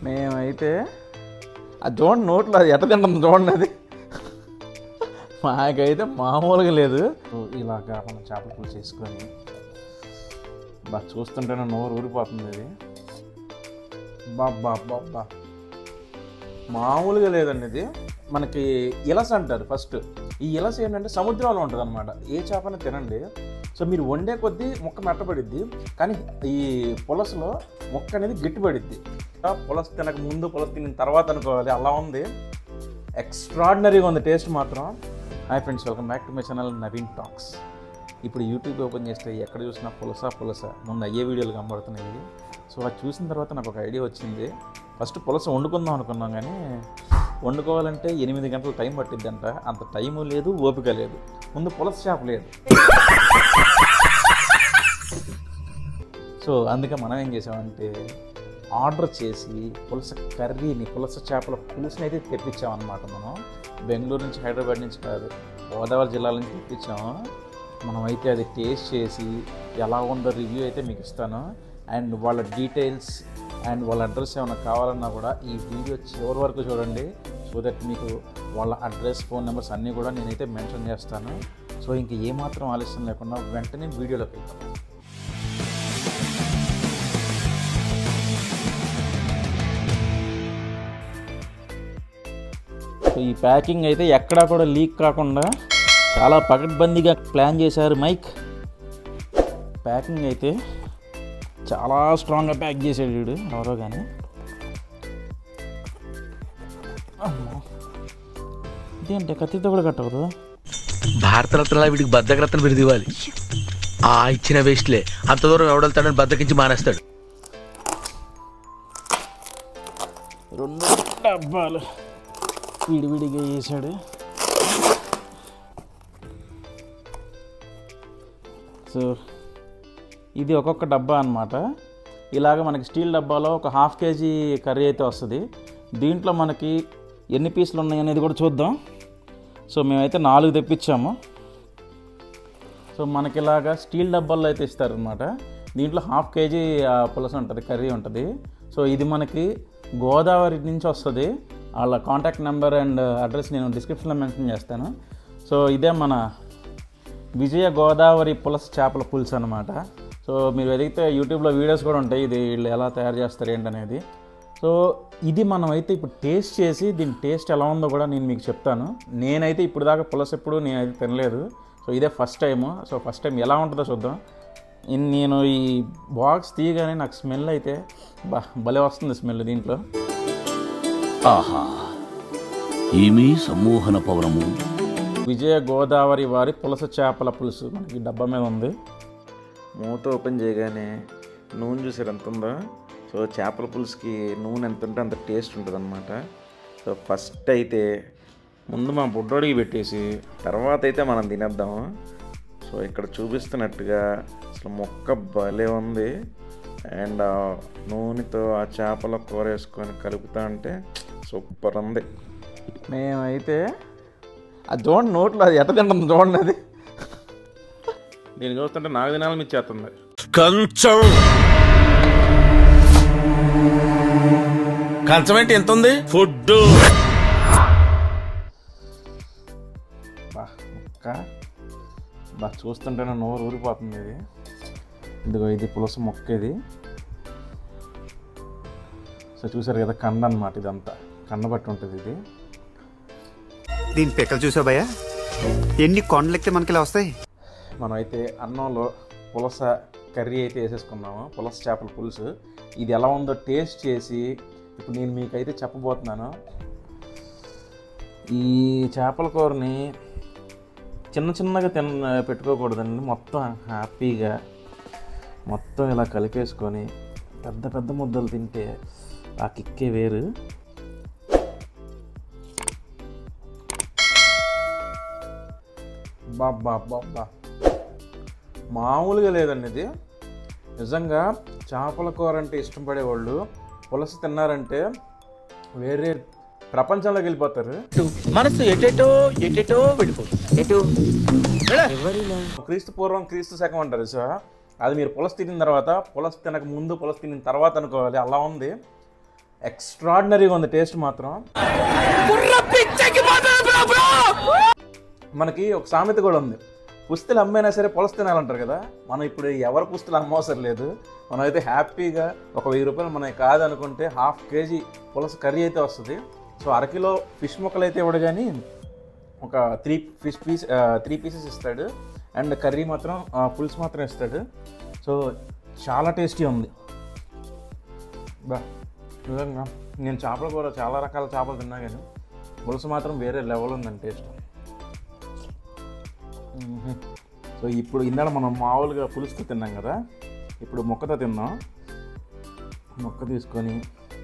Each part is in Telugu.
మేమైతే అది చూడండి నోట్లో అది ఎట్ట తింటుంది చూడండి అది మాకైతే మామూలుగా లేదు ఇలాగా మనం చేపల పులుసు చేసుకొని బాగా చూస్తుంటేనే నోరు ఊరిపోతుంది అది బాబ్బా బాబ్బా మామూలుగా లేదండి ఇది మనకి ఇలస అంటారు ఫస్ట్ ఈ ఇలస ఏంటంటే సముద్రంలో ఉంటుంది అనమాట ఏ చేపని తినండి సో మీరు వండే కొద్దీ ముక్క మెట్టబడిద్ది కానీ ఈ పులసలో ముక్క అనేది గట్టిపడిద్ది ఆ పులస తినక ముందు పులస తిన్న తర్వాత అనుకోవాలి అలా ఉంది ఎక్స్ట్రాడినరీగా ఉంది టేస్ట్ మాత్రం hi friends welcome back to my channel Naveen talks ఇప్పుడు యూట్యూబ్ ఓపెన్ చేస్తే ఎక్కడ చూసినా పులస పులస ముందు అయ్యే వీడియోలు కనబడుతున్నాయి సో అది చూసిన తర్వాత నాకు ఒక ఐడియా వచ్చింది ఫస్ట్ పులస వండుకుందాం అనుకున్నాం కానీ వండుకోవాలంటే ఎనిమిది గంటలు టైం పట్టిద్దంట అంత టైము లేదు ఓపిక లేదు ముందు పులస చేప లేదు సో అందుకే మనం ఏం చేసామంటే ఆర్డర్ చేసి పులస కర్రీని పులస చేపల పులుసుని అయితే తెప్పించామన్నమాట మనం బెంగళూరు నుంచి హైదరాబాద్ నుంచి కాదు గోదావరి జిల్లాల నుంచి తెప్పించాము మనం అయితే అది టేస్ట్ చేసి ఎలా ఉందో రివ్యూ అయితే మీకు ఇస్తాను అండ్ వాళ్ళ డీటెయిల్స్ అండ్ వాళ్ళ అడ్రస్ ఏమైనా కావాలన్నా కూడా ఈ వీడియో చివరి వరకు చూడండి సో దట్ మీకు వాళ్ళ అడ్రస్ ఫోన్ నెంబర్స్ అన్నీ కూడా నేనైతే మెన్షన్ చేస్తాను సో ఇంక ఏమాత్రం ఆలస్యం లేకుండా వెంటనే వీడియోలోకి వెళ్తాను సో ఈ ప్యాకింగ్ అయితే ఎక్కడా కూడా లీక్ కాకుండా చాలా పకడ్బందీగా ప్లాన్ చేశారు మైక్ ప్యాకింగ్ అయితే చాలా స్ట్రాంగ్గా ప్యాక్ చేసాడు వీడు ఎవరో కానీ అమ్మో. ఇదేంటి కత్తితో కూడా కట్టవదు భారతరత్నలా వీడికి బద్దకరత్న బిరుదు ఇవ్వాలి ఆ ఇచ్చిన వేస్ట్లే అంత దూరం ఎవడెళ్తాడని బద్దకించి మానేస్తాడు రెండు డబ్బాలు విడివిడిగా వేసాడు సో ఇది ఒక్కొక్క డబ్బా అన్నమాట ఇలాగ మనకి స్టీల్ డబ్బాలో ఒక హాఫ్ కేజీ కర్రీ అయితే వస్తుంది దీంట్లో మనకి ఎన్ని పీసులు ఉన్నాయి అనేది కూడా చూద్దాం సో మేమైతే నాలుగు తెప్పించాము సో మనకి ఇలాగా స్టీల్ డబ్బాల్లో అయితే ఇస్తారనమాట దీంట్లో హాఫ్ కేజీ ఆ, పులస ఉంటుంది కర్రీ ఉంటుంది సో ఇది మనకి గోదావరి నుంచి వస్తుంది వాళ్ళ కాంటాక్ట్ నెంబర్ అండ్ అడ్రస్ నేను డిస్క్రిప్షన్లో మెన్షన్ చేస్తాను సో ఇదే మన విజయ గోదావరి పులస చేపల పులుసు అనమాట సో మీరు వెతికితే యూట్యూబ్లో వీడియోస్ కూడా ఉంటాయి ఇది వీళ్ళు ఎలా తయారు చేస్తారు ఏంటనేది సో ఇది మనం అయితే ఇప్పుడు టేస్ట్ చేసి దీని టేస్ట్ ఎలా ఉందో కూడా నేను మీకు చెప్తాను నేనైతే ఇప్పుడు దాకా పులస ఎప్పుడు నేనైతే తినలేదు సో ఇదే first time so first time ఎలా ఉంటుందో చూద్దాం ఇన్- నేను ఈ బాక్స్ తీయగానే నాకు స్మెల్ అయితే బా భలే వస్తుంది స్మెల్ దీంట్లో ఆహా ఏమీ సమ్మోహన పవనము విజయ గోదావరి వారి పులస చేపల పులుసు మనకి డబ్బా మీద ఉంది మూత ఓపెన్ చేయగానే నూనె చూసారు ఎంత ఉందో సో చేపల పులుసుకి నూనె ఎంత ఉంటే అంత టేస్ట్ ఉంటుంది అనమాట సో ఫస్ట్ అయితే ముందు మా బుడ్డోడికి పెట్టేసి తర్వాత అయితే మనం తినేద్దాము సో ఇక్కడ చూపిస్తున్నట్టుగా అసలు మొక్క భలే ఉంది అండ్ ఆ నూనెతో ఆ చేపల కూర వేసుకొని కలుపుతా అంటే సూపర్ ఉంది మేమైతే అది చూడండి నోట్లో అది ఎట్ట తింటుంది చూడండి అది నేను చూస్తుంటే నాకు తినాలని ఇచ్చేస్తుంది కంచం కంచం ఏంటి ఎంత ఉంది ఫుడ్ బా ముక్క బా చూస్తుంటేనే నోరు ఊరిపోతుంది ఇది ఇదిగో ఇది పులస మొక్క ఇది సో చూసారు కదా కండ అనమాట ఇదంతా కండ బట్టి ఉంటుంది ఇది దీని పిక్కలు చూసావు భయ్యా ఎన్ని కొండలెక్కితే మనకి ఇలా వస్తాయి మనం అయితే అన్నంలో పులస కర్రీ అయితే వేసేసుకున్నాము పులస చేపల పులుసు ఇది ఎలా ఉందో టేస్ట్ చేసి ఇప్పుడు నేను మీకైతే చెప్పబోతున్నాను ఈ చేపల కూరని చిన్న చిన్నగా తిన్న పెట్టుకోకూడదండి మొత్తం హ్యాపీగా మొత్తం ఇలా కలిపేసుకొని పెద్ద పెద్ద ముద్దలు తింటే ఆ కిక్కే వేరు బాబ్బా బాబ్బా మామూలుగా లేదండి ఇది నిజంగా చేపల కూర అంటే ఇష్టం పడేవాళ్ళు పులస తిన్నారంటే వేరే ప్రపంచంలోకి వెళ్ళిపోతారు మనసు ఎటెటో ఎటెటో వెళ్ళిపోతుంది ఎటు క్రీస్తు పూర్వం క్రీస్తు శకం అంటారు సో అది మీరు పులస తినిన తర్వాత పులస తినక ముందు పులస తినిన తర్వాత అనుకోవాలి అలా ఉంది ఎక్స్ట్రాడినరీగా ఉంది టేస్ట్ మాత్రం మనకి ఒక సామెత కూడా ఉంది పుస్తలు అమ్మైనా సరే పులస తినాలంటారు కదా మనం ఇప్పుడు ఎవరు పుస్తలు అమ్మవసరం లేదు మనం అయితే హ్యాపీగా ఒక వెయ్యి రూపాయలు మనకి కాదనుకుంటే హాఫ్ కేజీ పులస కర్రీ అయితే వస్తుంది సో అరకిలో ఫిష్ ముక్కలు అయితే ఇవ్వడు కానీ ఒక three fish piece three pieces ఇస్తాడు అండ్ కర్రీ మాత్రం ఆ, పులుసు మాత్రం ఇస్తాడు సో చాలా టేస్టీ ఉంది బా నిజంగా నేను చేపల కూర చాలా రకాల చేపలు తిన్నా కానీ పులుసు మాత్రం వేరే లెవెల్ ఉందండి టేస్ట్ మ్మ్. సో ఇప్పుడు ఇందాక మనం మామూలుగా పులుసుతో తిన్నాం కదా ఇప్పుడు మొక్కతో తిన్నాం మొక్క తీసుకొని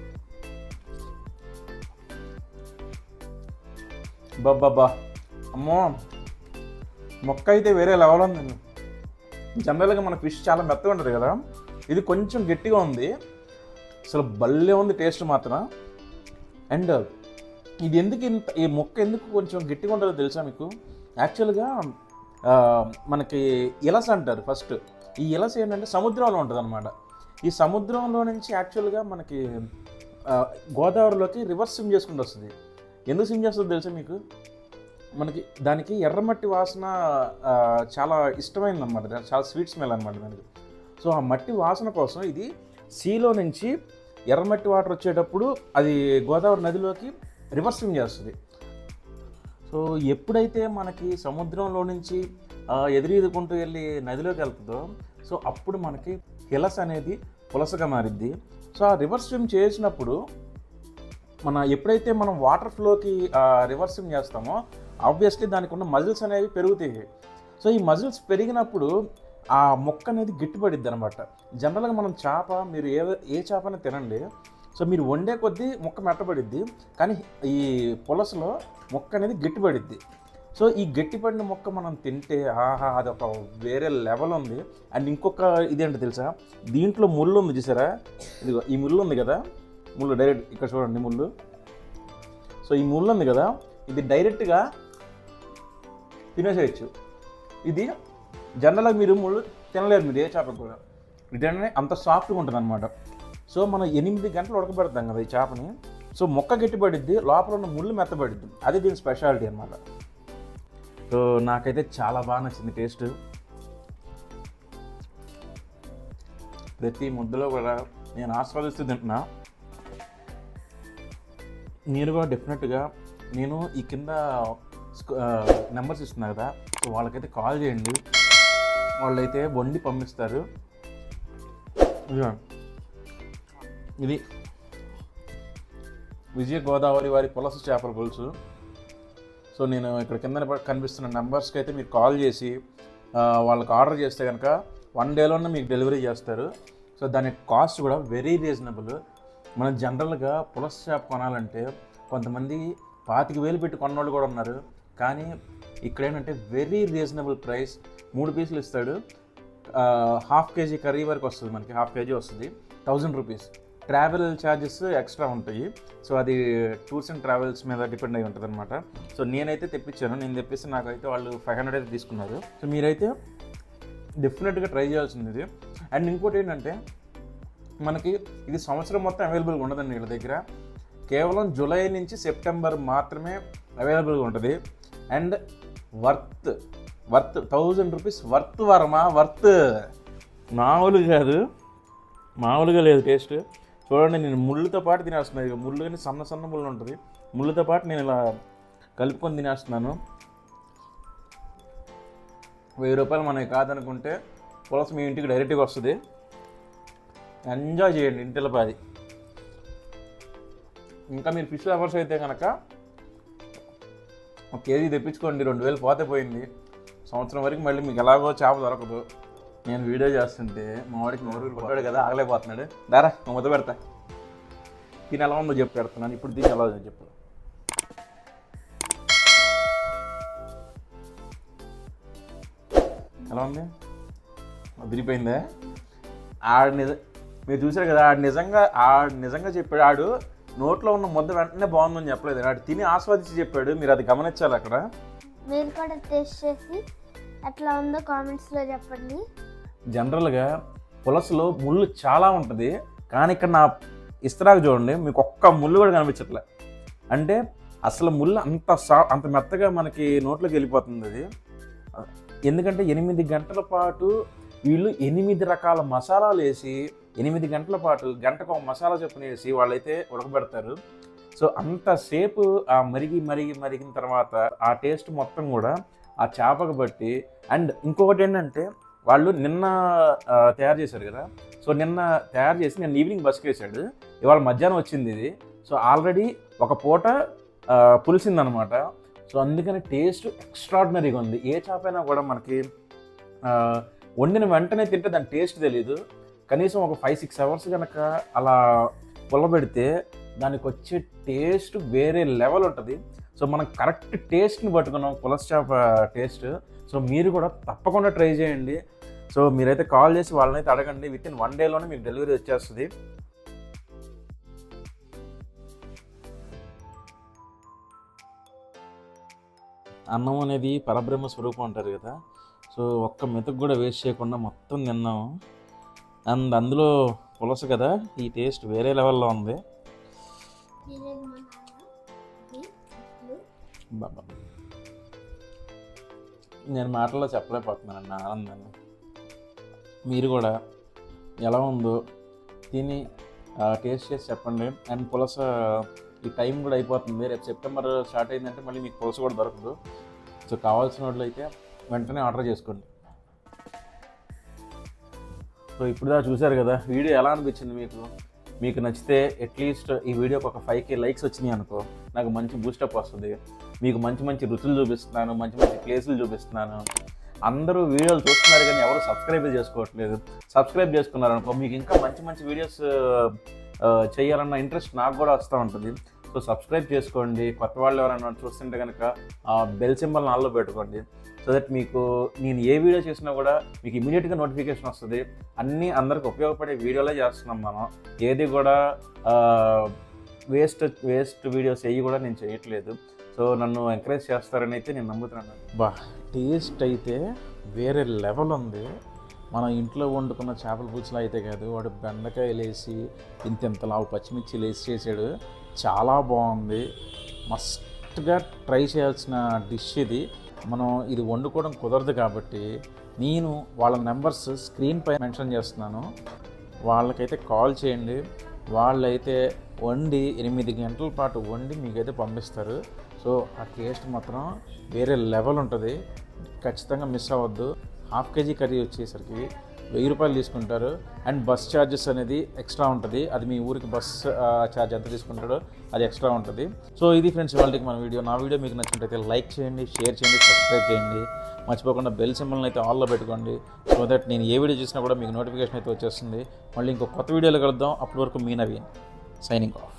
బాబ్బా అమ్మో మొక్క అయితే వేరే లెవెల్ ఉందండి జనరల్గా మన ఫిష్ చాలా మెత్తగా ఉంటుంది కదా ఇది కొంచెం గట్టిగా ఉంది అసలు భలే ఉంది టేస్ట్ మాత్రం అండ్ ఇది ఎందుకు ఇంత ఈ మొక్క ఎందుకు కొంచెం గట్టిగా ఉంటుందో తెలుసా మీకు యాక్చువల్గా ఆ, మనకి ఇలస అంటారు ఫస్ట్ ఈ ఇలస ఏంటంటే సముద్రంలో ఉంటుంది అనమాట ఈ సముద్రంలో నుంచి యాక్చువల్గా మనకి ఆ, గోదావరిలోకి రివర్స్ స్విమ్ చేసుకుంటూ వస్తుంది ఎందుకు స్విమ్ చేస్తుందో తెలుసా మీకు మనకి దానికి ఎర్రమట్టి వాసన ఆ, చాలా ఇష్టమైనది అనమాట చాలా స్వీట్ స్మెల్ అనమాట దానికి సో ఆ మట్టి వాసన కోసం ఇది సీలో నుంచి ఎర్రమట్టి వాటర్ వచ్చేటప్పుడు అది గోదావరి నదిలోకి రివర్స్ స్విమ్ చేస్తుంది సో ఎప్పుడైతే మనకి సముద్రంలో నుంచి ఆ, ఎదురీదుకుంటూ వెళ్ళి నదిలోకి వెళ్తుందో సో అప్పుడు మనకి హిలస్ అనేది పులసగా మారిద్ది సో ఆ రివర్స్ స్విమ్ చేసినప్పుడు మన ఎప్పుడైతే మనం వాటర్ ఫ్లోకి రివర్స్ స్విమ్ చేస్తామో ఆబ్వియస్లీ దానికి ఉన్న మజిల్స్ అనేవి పెరుగుతాయి సో ఈ మజిల్స్ పెరిగినప్పుడు ఆ మొక్క అనేది గట్టిపడిద్ది అనమాట జనరల్గా మనం చేప మీరు ఏ ఏ చేపని తినండి సో మీరు వండే కొద్దీ మొక్క మెట్టబడిద్ది కానీ ఈ పులసలో మొక్క అనేది గట్టిపడిద్ది సో ఈ గట్టిపడిన మొక్క మనం తింటే ఆహా అది ఒక వేరే లెవెల్ ఉంది అండ్ ఇంకొక ఇదేంటి తెలుసా దీంట్లో ముళ్ళు ఉంది చూసారా ఇదిగో ఈ ముళ్ళు ఉంది కదా ముళ్ళు డైరెక్ట్ ఇక్కడ చూడండి ముళ్ళు సో ఈ ముళ్ళు ఉంది కదా ఇది డైరెక్ట్గా తినేసేయచ్చు ఇది జనరల్గా మీరు ముళ్ళు తినలేరు మీరు ఏ చేప కూడా ఇదేంటంటే అంత సాఫ్ట్గా ఉంటుంది అనమాట సో మనం ఎనిమిది గంటలు ఉడకబెడతాం కదా ఈ చేపని సో మొక్క గట్టిపడిద్ది లోపల ఉన్న ముళ్ళు మెత్తబడిద్ది అది దీని స్పెషాలిటీ అనమాట సో నాకైతే చాలా బాగా నచ్చింది టేస్ట్ ప్రతి ముద్దలో కూడా నేను ఆస్వాదిస్తూ తింటున్నా మీరు కూడా డెఫినెట్గా నేను ఈ కింద నెంబర్స్ ఇస్తున్నా కదా సో వాళ్ళకైతే కాల్ చేయండి వాళ్ళైతే వండి పంపిస్తారు ఇదిగో. ఇది విజయ గోదావరి వారి పులస చేపల పులుసు సో నేను ఇక్కడ కింద కనిపిస్తున్న నెంబర్స్కి అయితే మీరు కాల్ చేసి ఆ, వాళ్ళకి ఆర్డర్ చేస్తే కనుక వన్ డేలోనే మీకు డెలివరీ చేస్తారు సో దాని కాస్ట్ కూడా వెరీ రీజనబుల్ మనం జనరల్గా పులస చేప కొనాలంటే కొంతమంది పాతిక వేలు పెట్టి కొన్నోళ్ళు కూడా ఉన్నారు కానీ ఇక్కడ ఏంటంటే వెరీ రీజనబుల్ ప్రైస్ మూడు పీసులు ఇస్తాడు ఆ, హాఫ్ కేజీ కర్రీ వరకు వస్తుంది మనకి హాఫ్ కేజీ వస్తుంది thousand rupees travel charges extra ఉంటాయి సో అది టూర్స్ అండ్ ట్రావెల్స్ మీద డిపెండ్ అయి ఉంటుంది అనమాట సో నేనైతే తెప్పించాను నేను తెప్పిస్తే నాకైతే వాళ్ళు ఫైవ్ హండ్రెడ్ అయితే తీసుకున్నారు సో మీరైతే డెఫినెట్గా ట్రై చేయాల్సింది ఇది అండ్ ఇంకోటి ఏంటంటే మనకి ఇది సంవత్సరం మొత్తం అవైలబుల్గా ఉండదండి వీళ్ళ దగ్గర కేవలం జూలై నుంచి సెప్టెంబర్ మాత్రమే అవైలబుల్గా ఉంటుంది and worth worth thousand rupees worth వరమా వర్త్ మామూలుగా కాదు మామూలుగా లేదు టేస్ట్ చూడండి నేను ముళ్ళుతో పాటు తినేస్తున్నాను ఇక ముళ్ళు కానీ సన్న సన్న ముళ్ళు ఉంటుంది ముళ్ళుతో పాటు నేను ఇలా కలుపుకొని తినేస్తున్నాను వెయ్యి రూపాయలు మనకి కాదనుకుంటే పులస మీ ఇంటికి డైరెక్ట్గా వస్తుంది ఎంజాయ్ చేయండి ఇంటిలో పాది ఇంకా మీరు ఫిష్ లవర్స్ అయితే కనుక ఒక కేజీ తెప్పించుకోండి రెండు వేలు పోతే పోయింది సంవత్సరం వరకు మళ్ళీ మీకు ఎలాగో చేప దొరకదు నేను వీడియో చేస్తుంటే మా వాడికి నోరు కొట్టాడు కదా ఆగలేకపోతున్నాడు దారా నువ్వు మొదలు పెడతా దీని ఎలా ఉందో చెప్పు పెడుతున్నాను ఇప్పుడు దీన్ని ఎలా ఉందో చెప్పు ఎలా ఉంది వదిలిపోయిందే ఆడు నిజ మీరు చూసారు కదా ఆడు నిజంగా ఆడు నిజంగా చెప్పాడు ఆడు నోట్లో ఉన్న ముద్ద వెంటనే బాగుందని చెప్పలేదు ఆడు తిని ఆస్వాదించి చెప్పాడు మీరు అది గమనించాలి అక్కడ మీరు కూడా టేస్ట్ చేసి ఎట్లా ఉందో కామెంట్స్లో చెప్పండి జనరల్గా పులసలో ముళ్ళు చాలా ఉంటుంది కానీ ఇక్కడ నా ఇస్తరాకు చూడండి మీకు ఒక్క ముళ్ళు కూడా కనిపించట్లే అంటే అసలు ముళ్ళు అంత సా అంత మెత్తగా మనకి నోట్లోకి వెళ్ళిపోతుంది అది ఎందుకంటే ఎనిమిది గంటల పాటు వీళ్ళు ఎనిమిది రకాల మసాలాలు వేసి ఎనిమిది గంటల పాటు గంటకు ఒక మసాలా చొప్పున వేసి వాళ్ళైతే ఉడకబెడతారు సో అంతసేపు ఆ మరిగి మరిగి మరిగిన తర్వాత ఆ టేస్ట్ మొత్తం కూడా ఆ చేపకు బట్టి అండ్ ఇంకొకటి ఏంటంటే వాళ్ళు నిన్న ఆ, తయారు చేశారు కదా సో నిన్న తయారు చేసి నిన్న ఈవినింగ్ బస్కి వేసాడు ఇవాళ మధ్యాహ్నం వచ్చింది ఇది సో ఆల్రెడీ ఒక పూట ఆ, పులిసిందనమాట సో అందుకని టేస్ట్ ఎక్స్ట్రాడినరీగా ఉంది ఏ చేపైనా కూడా మనకి ఆ, వండిన వెంటనే తింటే దాని టేస్ట్ తెలీదు కనీసం ఒక ఫైవ్ సిక్స్ అవర్స్ కనుక అలా పుల్లబెడితే దానికి వచ్చే టేస్ట్ వేరే లెవెల్ ఉంటుంది సో మనం కరెక్ట్ టేస్ట్ని పట్టుకున్నాం పులస చేప టేస్ట్ సో మీరు కూడా తప్పకుండా ట్రై చేయండి సో మీరైతే కాల్ చేసి వాళ్ళనైతే అడగండి విత్ ఇన్ వన్ డేలోనే మీకు డెలివరీ వచ్చేస్తుంది అన్నం అనేది పరబ్రహ్మ స్వరూపం అంటారు కదా సో ఒక్క మెతుకు కూడా వేస్ట్ చేయకుండా మొత్తం తిన్నాము అండ్ అందులో పులస కదా ఈ టేస్ట్ వేరే లెవెల్లో ఉంది తినేది మా నాన్న ఇది ఇప్పుడు బాబా నేను మాటల్లో చెప్పలేకపోతున్నాను నా ఆనందాన్ని మీరు కూడా ఎలా ఉందో తిని టేస్ట్ చేసి చెప్పండి అండ్ పులస ఈ టైం కూడా అయిపోతుంది రేపు సెప్టెంబర్ స్టార్ట్ అయిందంటే మళ్ళీ మీకు పులస కూడా దొరకదు సో కావాల్సిన వాళ్ళు అయితే వెంటనే ఆర్డర్ చేసుకోండి సో ఇప్పుడు దా చూశారు కదా వీడియో ఎలా అనిపించింది మీకు మీకు నచ్చితే అట్లీస్ట్ ఈ వీడియోకి ఒక ఫైవ్ కే లైక్స్ వచ్చినాయి అనుకో నాకు మంచి బూస్టప్ వస్తుంది మీకు మంచి మంచి రుచులు చూపిస్తున్నాను మంచి మంచి ప్లేసులు చూపిస్తున్నాను అందరూ వీడియోలు చూస్తున్నారు కానీ ఎవరు సబ్స్క్రైబ్ చేసుకోవట్లేదు సబ్స్క్రైబ్ చేసుకున్నారు అనుకో మీకు ఇంకా మంచి మంచి వీడియోస్ చేయాలన్న ఇంట్రెస్ట్ నాకు కూడా వస్తూ ఉంటుంది సో సబ్స్క్రైబ్ చేసుకోండి కొత్త వాళ్ళు ఎవరైనా చూస్తుంటే కనుక ఆ బెల్ సింబల్ నాల్లో పెట్టుకోండి సో దట్ మీకు నేను ఏ వీడియో చేసినా కూడా మీకు ఇమీడియట్గా నోటిఫికేషన్ వస్తుంది అన్నీ అందరికి ఉపయోగపడే వీడియోలే చేస్తున్నాం మనం ఏది కూడా వేస్ట్ వేస్ట్ వీడియోస్ అయ్యి కూడా నేను చేయట్లేదు సో నన్ను ఎంకరేజ్ చేస్తారని అయితే నేను నమ్ముతున్నాను బా టేస్ట్ అయితే వేరే లెవెల్ ఉంది మన ఇంట్లో వండుకున్న చేపల పులుసులో అయితే కాదు వాడు బెండకాయలు వేసి ఇంత ఇంత లావు పచ్చిమిర్చిలు వేసి చేసాడు చాలా బాగుంది మస్ట్గా ట్రై చేయాల్సిన డిష్ ఇది మనం ఇది వండుకోవడం కుదరదు కాబట్టి నేను వాళ్ళ నెంబర్స్ స్క్రీన్ పై మెన్షన్ చేస్తున్నాను వాళ్ళకైతే కాల్ చేయండి వాళ్ళైతే వండి ఎనిమిది గంటల పాటు వండి మీకైతే పంపిస్తారు సో ఆ టేస్ట్ మాత్రం వేరే లెవెల్ ఉంటుంది ఖచ్చితంగా మిస్ అవ్వద్దు హాఫ్ కేజీ కర్రీ వచ్చేసరికి వెయ్యి రూపాయలు తీసుకుంటారు అండ్ బస్ ఛార్జెస్ అనేది ఎక్స్ట్రా ఉంటుంది అది మీ ఊరికి బస్ ఛార్జ్ ఎంత తీసుకుంటాడో అది ఎక్స్ట్రా ఉంటుంది సో ఇది ఫ్రెండ్స్ వాళ్ళకి మన వీడియో నా వీడియో మీకు నచ్చినట్లయితే లైక్ చేయండి షేర్ చేయండి సబ్స్క్రైబ్ చేయండి మర్చిపోకుండా బెల్ సింబల్ని అయితే ఆల్లో పెట్టుకోండి సో దట్ నేను ఏ వీడియో చేసినా కూడా మీకు నోటిఫికేషన్ అయితే వచ్చేస్తుంది మళ్ళీ ఇంకో కొత్త వీడియోలో కలుద్దాం అప్పటి వరకు మీ నవీన్ సైనింగ్ ఆఫ్